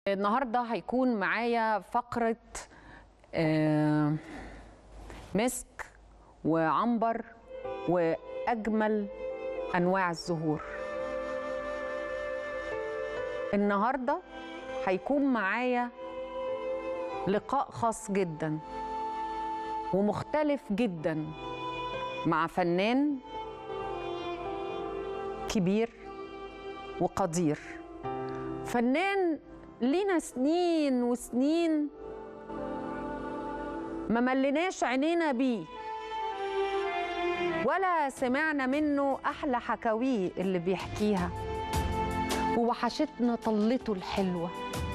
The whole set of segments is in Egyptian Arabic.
النهارده هيكون معايا فقرة آه، مسك وعنبر وأجمل أنواع الزهور النهارده هيكون معايا لقاء خاص جدا ومختلف جدا مع فنان كبير وقدير فنان لينا سنين وسنين ما مليناش عينينا بيه ولا سمعنا منه احلى حكاويه اللي بيحكيها ووحشتنا طلته الحلوه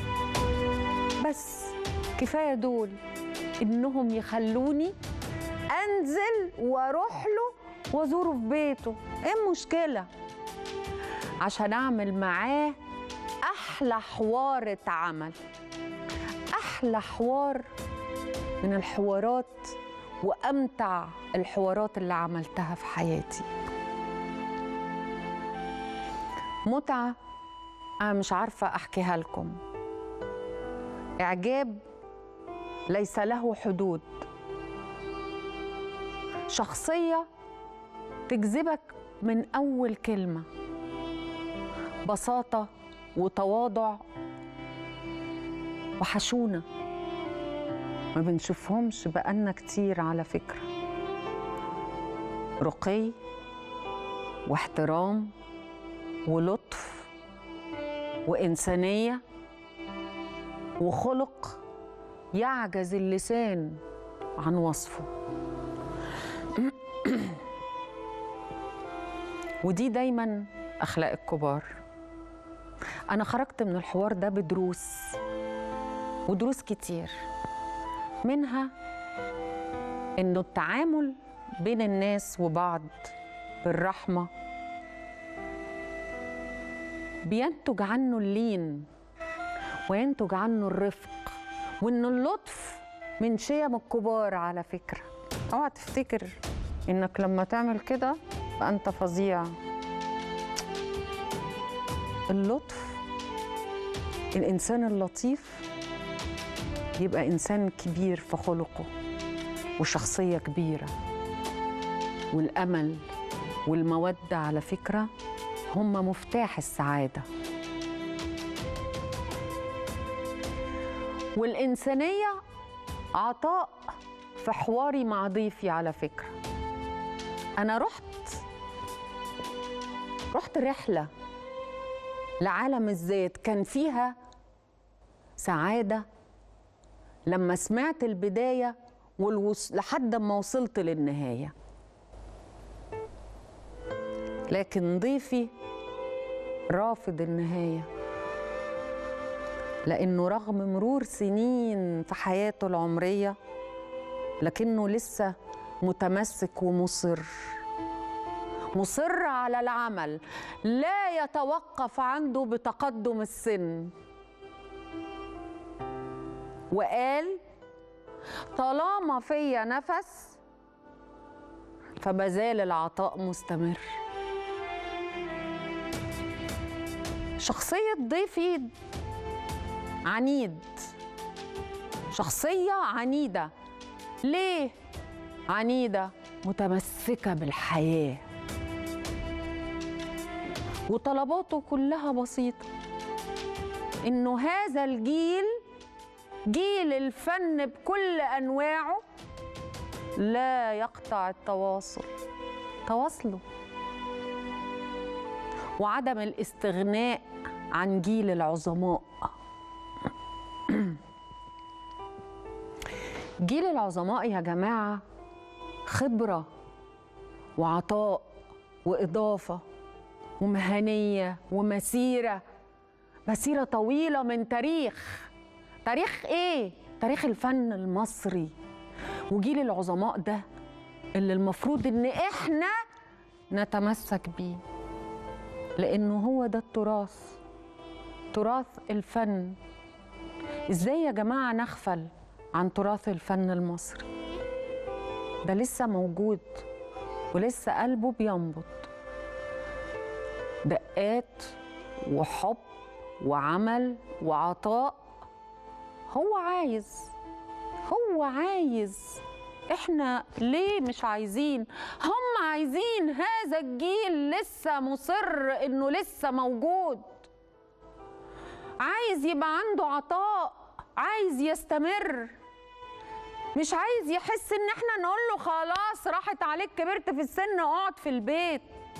بس كفايه دول انهم يخلوني انزل واروح له وازوره في بيته ايه المشكله عشان اعمل معاه احلى حوار اتعمل احلى حوار من الحوارات وامتع الحوارات اللي عملتها في حياتي متعه انا مش عارفه احكيها لكم اعجاب ليس له حدود شخصيه تجذبك من اول كلمه بساطه وتواضع وحشونه ما بنشوفهمش بقالنا كتير على فكره رقي واحترام ولطف وانسانيه وخلق يعجز اللسان عن وصفه ودي دايما اخلاق الكبار انا خرجت من الحوار ده بدروس ودروس كتير منها انه التعامل بين الناس وبعض بالرحمه بينتج عنه اللين وينتج عنه الرفق وان اللطف من شيم الكبار على فكره اوعى تفتكر انك لما تعمل كده فانت فظيع اللطف الانسان اللطيف يبقى انسان كبير في خلقه وشخصيه كبيره والامل والموده على فكره هم مفتاح السعاده والانسانيه عطاء في حواري مع ضيفي على فكره انا رحت رحت رحله لعالم الذات كان فيها سعاده لما سمعت البدايه والوص... لحد ما وصلت للنهايه لكن ضيفي رافض النهايه لانه رغم مرور سنين في حياته العمريه لكنه لسه متمسك ومصر مصر على العمل لا يتوقف عنده بتقدم السن وقال طالما فيا نفس فما زال العطاء مستمر شخصية ضيفي عنيد شخصية عنيدة ليه عنيدة متمسكة بالحياة وطلباته كلها بسيطة إنه هذا الجيل جيل الفن بكل أنواعه لا يقطع التواصل تواصله وعدم الاستغناء عن جيل العظماء جيل العظماء يا جماعة خبرة وعطاء وإضافة ومهنية ومسيرة مسيرة طويلة من تاريخ تاريخ إيه؟ تاريخ الفن المصري وجيل العظماء ده اللي المفروض إن إحنا نتمسك بيه لأنه هو ده التراث تراث الفن إزاي يا جماعة نغفل عن تراث الفن المصري ده لسه موجود ولسه قلبه بينبض دقات وحب وعمل وعطاء هو عايز هو عايز احنا ليه مش عايزين هم عايزين هذا الجيل لسه مصر انه لسه موجود عايز يبقى عنده عطاء عايز يستمر مش عايز يحس ان احنا نقول له خلاص راحت عليك كبرت في السن اقعد في البيت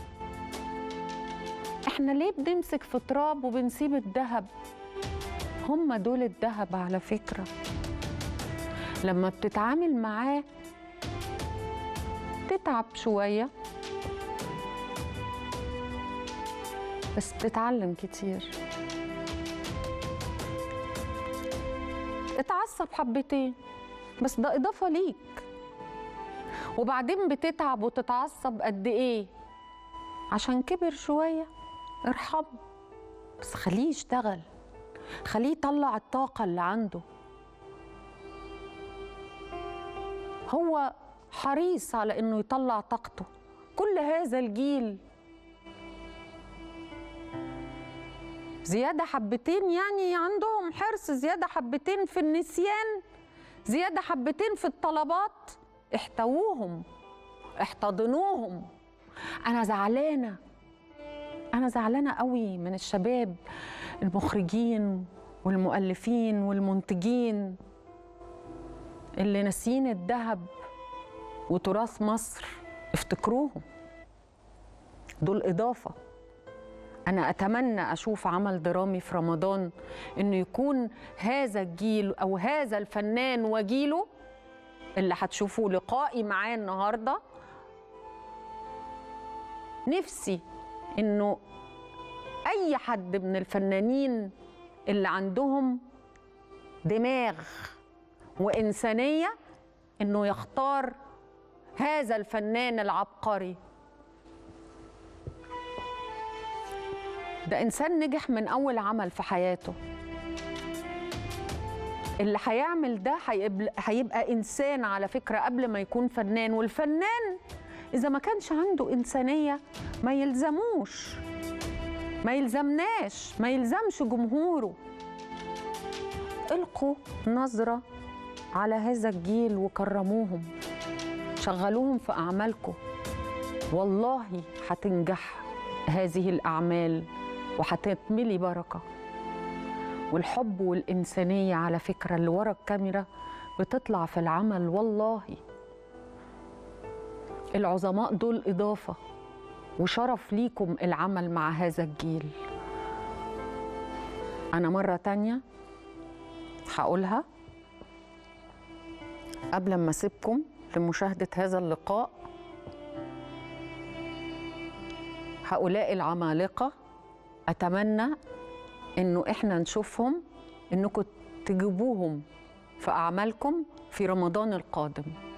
احنا ليه بنمسك في تراب وبنسيب الذهب هم دول الذهب على فكره لما بتتعامل معاه تتعب شويه بس بتتعلم كتير اتعصب حبتين بس ده اضافه ليك وبعدين بتتعب وتتعصب قد ايه عشان كبر شويه ارحمه بس خليه يشتغل خليه يطلع الطاقه اللي عنده هو حريص على انه يطلع طاقته كل هذا الجيل زيادة حبتين يعني عندهم حرص زيادة حبتين في النسيان زيادة حبتين في الطلبات احتووهم احتضنوهم أنا زعلانة أنا زعلانة قوي من الشباب المخرجين والمؤلفين والمنتجين اللي ناسيين الذهب وتراث مصر افتكروهم دول إضافة أنا أتمنى أشوف عمل درامي في رمضان إنه يكون هذا الجيل أو هذا الفنان وجيله اللي هتشوفوا لقائي معاه النهارده نفسي إنه أي حد من الفنانين اللي عندهم دماغ وإنسانية إنه يختار هذا الفنان العبقري ده إنسان نجح من أول عمل في حياته اللي هيعمل ده هيبقى, هيبقى إنسان على فكرة قبل ما يكون فنان والفنان إذا ما كانش عنده إنسانية ما يلزموش ما يلزمناش ما يلزمش جمهوره القوا نظرة على هذا الجيل وكرموهم شغلوهم في أعمالكم والله هتنجح هذه الأعمال وهتتملي بركة والحب والإنسانية على فكرة اللي ورا الكاميرا بتطلع في العمل والله العظماء دول إضافة وشرف ليكم العمل مع هذا الجيل أنا مرة تانية هقولها قبل ما أسيبكم لمشاهدة هذا اللقاء هؤلاء العمالقة أتمنى إنه إحنا نشوفهم إنكم تجيبوهم في أعمالكم في رمضان القادم